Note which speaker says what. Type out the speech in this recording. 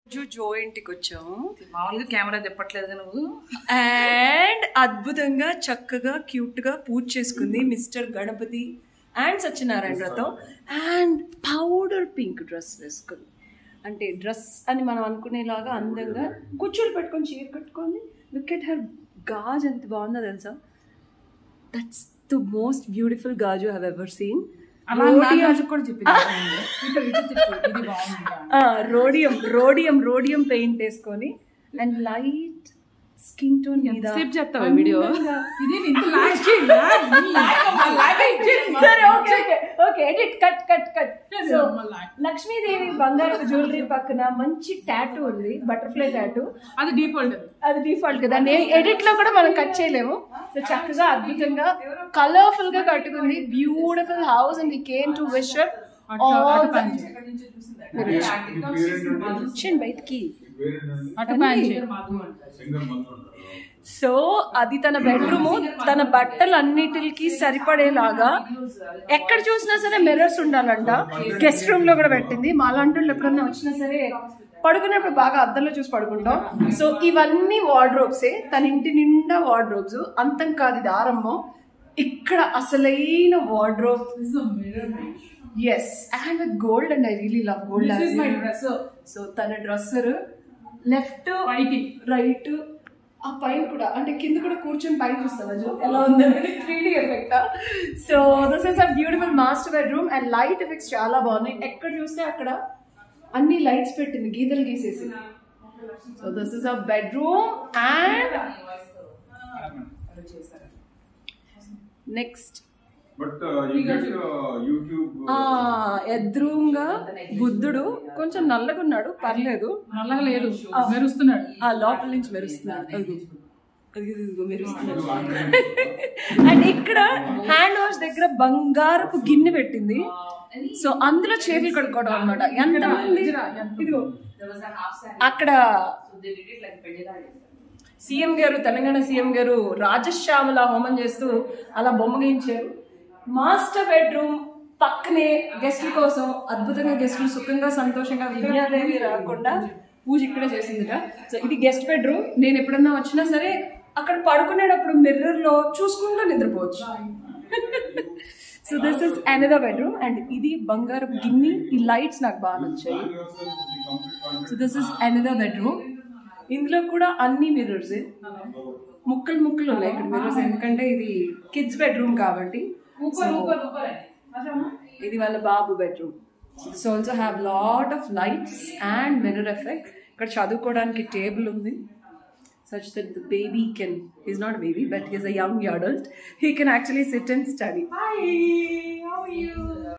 Speaker 1: రోజు జో ఇంటికి వచ్చాము
Speaker 2: మామూలుగా కెమెరా తిప్పట్లేదు నువ్వు
Speaker 1: అండ్ అద్భుతంగా చక్కగా క్యూట్ గా పూజ చేసుకుంది మిస్టర్ గణపతి అండ్ సత్యనారాయణ వ్రతం అండ్ పౌడర్ పింక్ డ్రెస్ వేసుకుంది అంటే డ్రెస్ అని మనం అనుకునేలాగా అందంగా కుచ్చులు పెట్టుకొని చీర కట్టుకొని లుక్ ఎట్ హర్ గాజ్ ఎంత బాగుందో తెలుసా దట్స్ ద మోస్ట్ బ్యూటిఫుల్ గాజు హ్యావ్ ఎవర్ సీన్
Speaker 2: అలా నా గాజు కూడా చెప్పింది ఇటు ఇటు తిప్పు. ఇది బాగుంది
Speaker 1: రోడియం రోడియం రోడియం పెయింట్ వేసుకొని అండ్ లైట్ స్కిన్ టోన్ మీద
Speaker 2: ఎంతసేపు చేస్తావా వీడియో
Speaker 1: అందంగా.
Speaker 2: ఇది ఇంత లాగ్ చేయాలా? ఈ లాగ్ అమ్మా, లాగ్ అయిపోయింది.
Speaker 1: సరే okay okay okay edit cut cut cut so
Speaker 2: అమ్మ లాగ్.
Speaker 1: లక్ష్మీదేవి బంగారు జ్యువెలరీ పక్కన మంచి టాటూ ఉంది బటర్ఫ్లై టాటూ
Speaker 2: అది డిఫాల్ట్
Speaker 1: అది డిఫాల్ట్ కదా ఎడిట్ లో కూడా మనం కట్ చేయలేము సో చక్కగా అద్భుతంగా కలర్ఫుల్ గా కట్టుకుంది beautiful house and came to wish all వచ్చేయండి బయటికి
Speaker 2: అటు పంచి
Speaker 1: సో అది తన బెడ్రూమ్ తన బట్టలు అన్నిటికి సరిపడేలాగా ఎక్కడ చూసినా సరే మిర్రర్స్ ఉండాలంట గెస్ట్ రూమ్ లో కూడా పెట్టింది మాలాంటి వాళ్ళు ఎప్పుడన్నా వచ్చినా సరే పడుకునేప్పుడు బాగా అద్దంలో చూసి పడుకుంటాం సో ఇవన్నీ వార్డ్రోబ్సే తన ఇంటి నిండా వార్డ్రోబ్స్ అంతం కాదు ఇది ఆరంభం ఇక్కడ అసలైన wardrobes and with gold and I really love gold so తన డ్రెస్సర్ లెఫ్ట్
Speaker 2: పైకి.
Speaker 1: రైట్ ఆ పైన కూడా అంటే కింద కూడా కూర్చొని పైన చూస్తావా జో ఎలా ఉందని three D effect so this is a beautiful master bedroom and light effects చాలా బాగున్నాయి ఎక్కడ చూస్తే అక్కడ అన్ని లైట్స్ పెట్టింది గీతలు గీసేసి so this is a bedroom and next
Speaker 3: But uh, you get uh, YouTube.
Speaker 1: ఆ ఎద్రూంగా బుద్ధుడు కొంచెం నల్లగా ఉన్నాడు పర్లేదు
Speaker 2: నల్లగా లేదు మెరుస్తున్నాడు
Speaker 1: ఆ లోపల నుంచి మెరుస్తున్నాడు అదిగో. అదిగో, అదిగో మెరుస్తున్నాడు అండ్ ఇక్కడ హ్యాండ్ వాష్ దగ్గర బంగారపు గిన్నె పెట్టింది సో అందులో చేతులు కడుక్కోవడం అనమాట ఎంత మంది ఇదిగో అక్కడ సీఎం గారు తెలంగాణ సీఎం గారు రాజశ్యామల హోమం చేస్తూ అలా బొమ్మ గీయించారు మాస్టర్ బెడ్రూమ్ పక్కనే గెస్ట్ల కోసం అద్భుతంగా గెస్టులు సుఖంగా సంతోషంగా విద్యాదేవి రాకుండా పూజ ఇక్కడే చేసిందిట సో ఇది గెస్ట్ బెడ్రూమ్ నేను ఎప్పుడన్నా వచ్చినా సరే అక్కడ పడుకునేటప్పుడు మిర్రర్ లో చూసుకుంటూ నిద్రపోవచ్చు so this is another bedroom and ఇది బంగారం గిన్నె ఈ లైట్స్ నాకు బాగా నచ్చాయి so this is another bedroom ఇందులో కూడా అన్ని మిర్రర్స్ ముక్కలు ముక్కలు ఉన్నాయి ఇక్కడ మిర్రర్స్ ఎందుకంటే ఇది కిడ్స్ బెడ్రూమ్ కాబట్టి So, ఇది వాళ్ళ బాబు bedroom this also have lot of lights and mirror effect ఇక్కడ చదువుకోవడానికి టేబుల్ ఉంది such that the baby can he's not a baby but he's a young adult he can actually sit and study
Speaker 2: hi how are you